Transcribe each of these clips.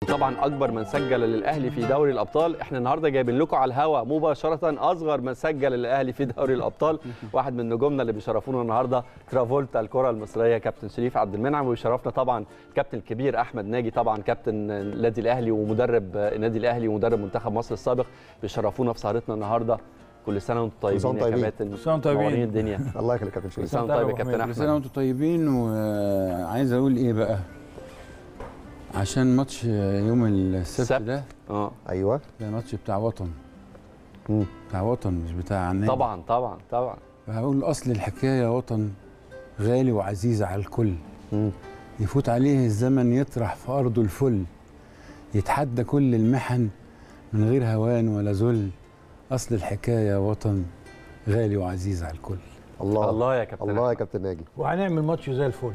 وطبعا اكبر من سجل للاهلي في دوري الابطال احنا النهارده جايبين لكم على الهوا مباشره اصغر من سجل للاهلي في دوري الابطال واحد من نجومنا اللي بيشرفونا النهارده ترافولتا الكره المصريه كابتن شريف عبد المنعم ويشرفنا طبعا الكابتن الكبير احمد ناجي طبعا كابتن النادي الاهلي ومدرب النادي الاهلي ومدرب منتخب مصر السابق بيشرفونا في سهرتنا النهارده كل سنه وانتم طيبين سنة يا طيبين. كابتن كل سنة وانتم طيبين. منورين الدنيا الله يخليك يا كابتن كل شريف سنه وانتم طيب يا كابتن كل سنه احمد وانتم طيبين وعايز اقول ايه بقى عشان ماتش يوم السبت السبت. ده اه ايوه ده ماتش بتاع وطن مم. بتاع وطن مش بتاع النادي طبعا طبعا طبعا فهقول اصل الحكايه وطن غالي وعزيز على الكل مم. يفوت عليه الزمن يطرح في ارضه الفل يتحدى كل المحن من غير هوان ولا ذل اصل الحكايه وطن غالي وعزيز على الكل الله الله يا كابتن الله يا أحمد. كابتن ناجي وهنعمل ماتش زي الفل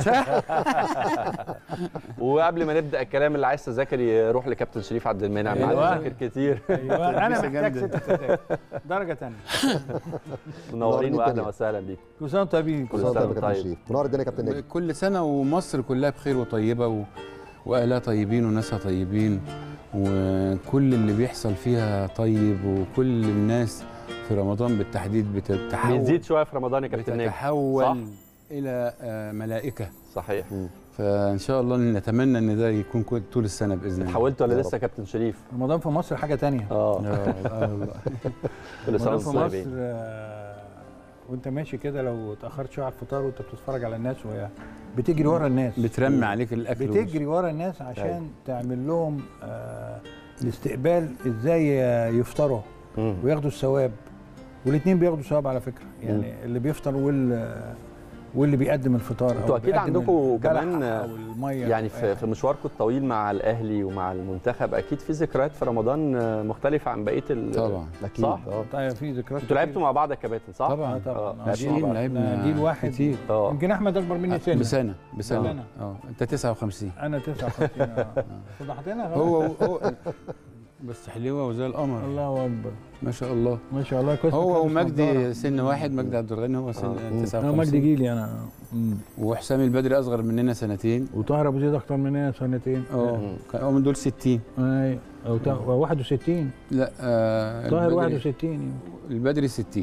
وقبل ما نبدا الكلام اللي عايز تذاكر يروح لكابتن شريف عبد المنعم أيوة. عايز تذاكر كتير ايوه انا تلبيسة محتاج جامدة. ست تذاكر درجه ثانيه منورين منورين واهلا الدنيا. وسهلا بيكم كل سنه وانتم طيبين كل كل سنه سنة وانت يا كابتن طيب. شريف منور الدنيا يا كابتن ناجي كل سنة ومصر كلها بخير وطيبة و... وأهلها طيبين وناسها طيبين وكل اللي بيحصل فيها طيب وكل الناس في رمضان بالتحديد بتتحول بيزيد شويه في رمضان يا كابتن ناجي بتتحول صح. إلى آه، ملائكة صحيح فإن شاء الله نتمنى إن ده يكون كل- طول السنة بإذن الله اتحولت ولا يا لسه يا كابتن شريف رمضان في مصر حاجه ثانيه اه آه، آه، والله. كل سنه رمضان في وانتم مصر طيبين آه، وانت ماشي كده لو اتاخرت شويه على الفطار وانت بتتفرج على الناس وهي بتجري ورا الناس بترمي عليك الأكل بتجري ورا الناس أيوة. عشان تعمل لهم آه، الاستقبال ازاي آه، يفطروا مم. وياخدوا الثواب والاثنين بياخدوا ثواب على فكره يعني اللي بيفطر وال واللي بيقدم الفطار انتوا أكيد بيقدم عندكم البلح كمان، او الميه يعني أو في أي في مشواركم الطويل مع الاهلي ومع المنتخب اكيد في ذكريات في رمضان آه، مختلفه عن بقيه ال- طبعا اكيد صح. اه طيب في ذكريات انتوا لعبتوا مع بعض يا كابتن صح؟ طبعا. آه طبعا آه، آه، لعبتوا مع عشرين بعض. لعبنا جيل واحد كتير اه يمكن احمد اكبر مني سنه بسنة بسنة سنة. اه أنت 59 انا 59 اه فضحتنا غلط. هو هو بس حلوة وزي القمر الله اكبر ما شاء الله ما شاء الله كويس هو ما كانش ومجدي نضارة. سن واحد مجدي عبد الغني هو سن آه. انا 59 مجدي جيلي انا مم. وحسام البدري اصغر مننا سنتين وطاهر ابو زيد اكتر مننا سنتين اه مم. كان هو من دول 60 ايوه أو تا- 61 لا آه طاهر البدري- 61 البدري 60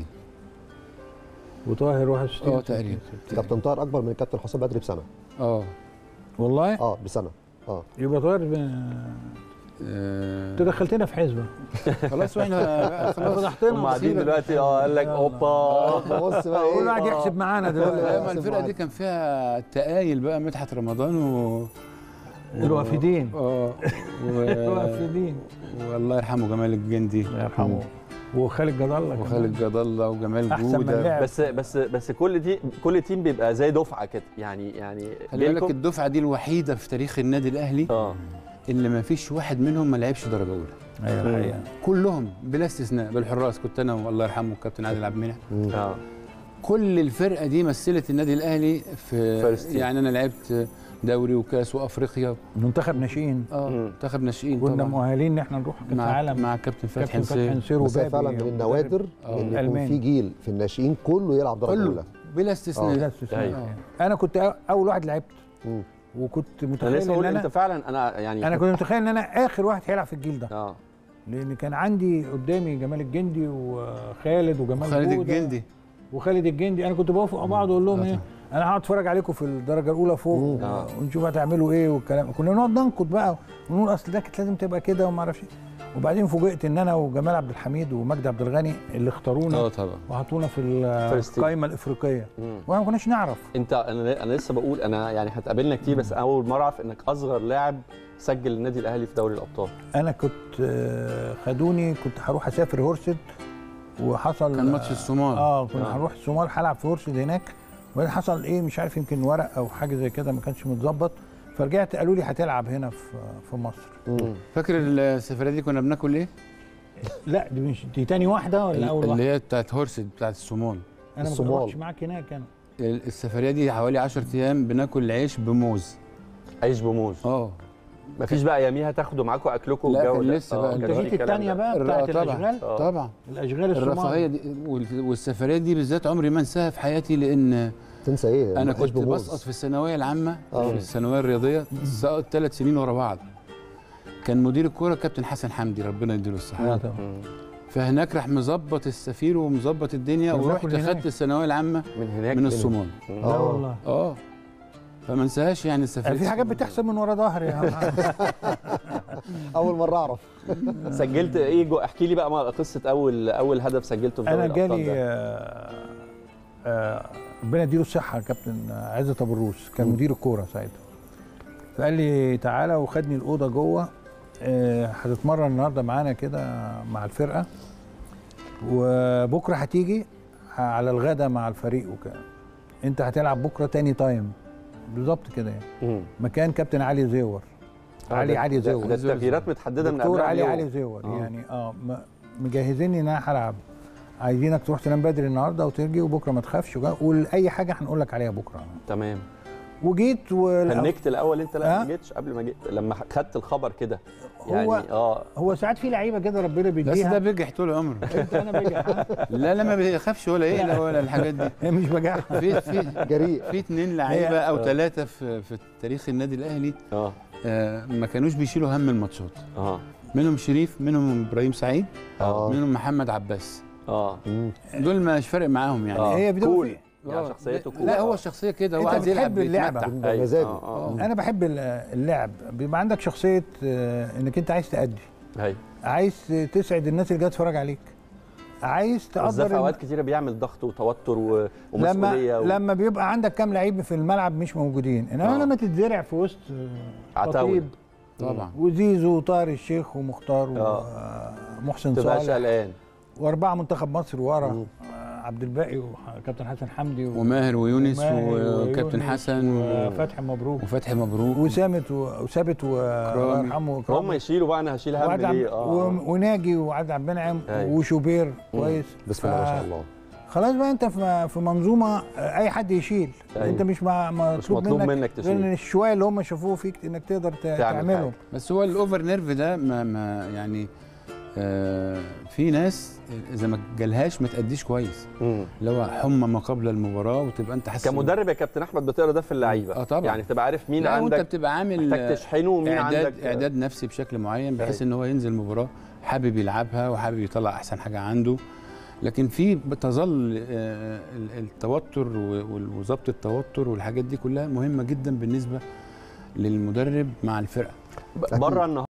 وطاهر 61 اه تقريبا كابتن طاهر اكبر من الكابتن حسام بدري بسنه اه والله اه بسنه اه يبقى طاهر ب- آه، انت دخلتنا في حزبه خلاص واحنا بقى خلاص فضحتنا هم قاعدين مصيبة. دلوقتي اه قال لك يلا. اوبا بص بقى كل ايه واحد يحسب معانا لا دلوقتي ما أحسن الفرقه دي معاك. كان فيها تقايل بقى مدحت رمضان و الوافدين اه و... الوافدين والله يرحمه جمال الجندي الله يرحمه وخالد جد الله كمان. وخالد جد الله وجمال احسن من جوده لعب بس بس بس كل دي كل تيم بيبقى زي دفعه كده يعني يعني خلي بالك جيلكم الدفعه دي الوحيده في تاريخ النادي الاهلي اه اللي ما فيش واحد منهم ما لعبش درجه اولى ايوه الحقيقه كلهم بلا استثناء بالحراس كنت انا والله يرحمه الكابتن عادل عبد المنعم مم. اه كل الفرقه دي مثلت النادي الاهلي في First team. يعني انا لعبت دوري وكاس وافريقيا منتخب ناشئين اه مم. منتخب ناشئين كنا طبعا مؤهلين ان احنا نروح كاس مع العالم مع كابتن فتحي كابتن فتحي حسين نسير بس هي وبابي فعلا من ومدرب. النوادر آه. ان يكون ألماني. في جيل في الناشئين كله يلعب درجه كله اولى بلا آه. استثناء بلا استثناء. أيوة. انا كنت أ- اول واحد لعبت مم. وكنت انا متخيل لسه ان بقول انت انا فعلا انا يعني انا كنت متخيل ان انا اخر واحد هيلعب في الجيل ده اه لان كان عندي قدامي جمال الجندي وخالد وجمال خالد جودة الجندي وخالد الجندي انا كنت بوافق مع بعض واقول لهم آه ايه طبعا. انا هقعد اتفرج عليكم في الدرجه الاولى فوق مم. آه. ونشوف هتعملوا ايه والكلام كنا نقعد ننقد بقى ونقول اصل ده كانت لازم تبقى كده وما اعرفش ايه وبعدين فوجئت ان انا وجمال عبد الحميد ومجدي عبد الغني اللي اختارونا اه طبعا وحطونا في First team. القائمه الافريقيه مم. واحنا ما كناش نعرف انت انا انا لسه بقول انا يعني هتقابلنا كتير بس اول مره اعرف انك اصغر لاعب سجل النادي الاهلي في دوري الابطال انا كنت آه، خدوني كنت هروح اسافر هورسد وحصل كان ماتش الصومال اه كنا آه. هنروح الصومال هلعب في هورسد هناك وبعدين حصل ايه مش عارف يمكن ورق او حاجه زي كده ما كانش متظبط فرجعت قالوا لي هتلعب هنا في في مصر مم. فاكر السفريه دي كنا بناكل ايه؟ لا دي مش دي تاني واحده ولا اول اللي واحده هي بتاعت هورسد بتاعت الصومال انا ما الصومال. رحتش معاك هناك انا السفريه دي حوالي 10 ايام بناكل عيش بموز عيش بموز اه مفيش بقى اياميها تاخدوا معاكم اكلكم لا، والجو كان ده؟ لسه آه، بقى. كان انت في جيت الكلام الثانيه ده. بقى بتاعت طبعا الاشغال آه. طبعا الاشغال الصومال الرفاهيه دي وال- والسفريه دي بالذات عمري ما انساها في حياتي لان تنسى ايه انا عيش كنت بموز. بسقط في الثانويه العامه آه. في الثانويه الرياضيه سقط ثلاث سنين ورا بعض كان مدير الكوره كابتن حسن حمدي ربنا يديله الصحه آه طبعا. مم. فهناك راح مظبط السفير ومظبط الدنيا كان ورحت بياكل هناك. خدت الثانويه العامه من هناك من الصومال مم. لا آه. والله اه فما انساهاش يعني السفير في حاجات بتحصل من ورا ظهري يا عم. اول مره اعرف سجلت ايه جو احكي لي بقى ما- قصه اول اول هدف سجلته في دوري انا الابطال جالي ده. آه، آه، ربنا يديله الصحه كابتن عزت ابو الروس كان مدير الكوره ساعتها فقال لي تعالى وخدني الاوضه جوه آه، هتتمرن النهارده معانا كده مع الفرقه وبكره هتيجي على الغدا مع الفريق وكده انت هتلعب بكره تاني تايم بالظبط كده يعني مم. مكان كابتن علي زيور آه، علي ده- علي ده- زيور ده التغييرات متحدده من دكتور قبلها علي بيوم. علي زيور آه. يعني اه م- مجهزيني ان انا هلعب عايزينك تروح تنام بدري النهارده وترجي وبكره ما تخافش وجا- واي حاجه هنقول لك عليها بكره تمام وجيت و هنكت الاول انت لا آه. ما جيتش قبل ما جيت لما خدت الخبر كده يعني هو اه هو ساعات في لعيبه كده ربنا بس ده بيديها بيجح طول عمره انت انا بجح لا لا ما بيخافش ولا ايه ولا الحاجات دي هي مش بجح في في جريء في اتنين لعيبه هي- او آه. ثلاثه في في تاريخ النادي الاهلي اه آه، ما كانوش بيشيلوا هم الماتشات اه منهم شريف منهم ابراهيم سعيد اه منهم محمد عباس اه مم. دول مش فارق معاهم يعني آه. هي بدون كول في- يعني آه. شخصيته كول لا هو الشخصيه كده هو أنت عايز يلعب بتحب اللعبة. بيتمتع. ده أيوة. مزاجه آه، آه. انا بحب ال- اللعب بيبقى عندك شخصيه آه، انك انت عايز تأدي ايوه عايز تسعد الناس اللي جايه تتفرج عليك عايز بالذات تقدر في الم- اوقات كتيره بيعمل ضغط وتوتر و... لما ومسؤوليه و... لما بيبقى عندك كام لعيب في الملعب مش موجودين انما آه. لما تتزرع في وسط عتاولة. خطيب طبعا وزيزو وطاهر الشيخ ومختار آه. ومحسن تبقاش صالح قلقان واربعه منتخب مصر ورا مم. آه، عبد الباقي وكابتن حسن حمدي و- وماهر ويونس وماهر وكابتن ويونس حسن و- وفتحي مبروك وفتحي مبروك وسامت و- وثابت والله كرامي. يرحمه هم وكرامي. يشيلوا بقى انا هشيل هم وعد عب- ليه اه و- وناجي وعد عبد المنعم أيوة. وشوبير كويس بسم الله ما شاء ف- الله خلاص بقى انت في في منظومه آه، اي حد يشيل أيوة. انت مش مع مش مطلوب منك تشيل. غير الشويه اللي هم شافوه فيك انك تقدر ت- تعمله حاجة. بس هو الاوفر نيرف ده ما, ما يعني آه في ناس اذا ما جالهاش ما تأديش كويس مم. اللي هو حمى ما قبل المباراه وتبقى انت حاسس كمدرب يا كابتن احمد بتقرا ده في اللعيبه آه طبعا. يعني تبقى عارف مين لا وانت عندك بتبقى عامل محتاج تشحنه ومين اعداد عندك اعداد نفسي بشكل معين بحيث أيوة. ان هو ينزل المباراه حابب يلعبها وحابب يطلع احسن حاجه عنده لكن في بتظل آه، ال- التوتر و- وال- وظبط التوتر والحاجات دي كلها مهمه جدا بالنسبه للمدرب مع الفرقه بره النهارده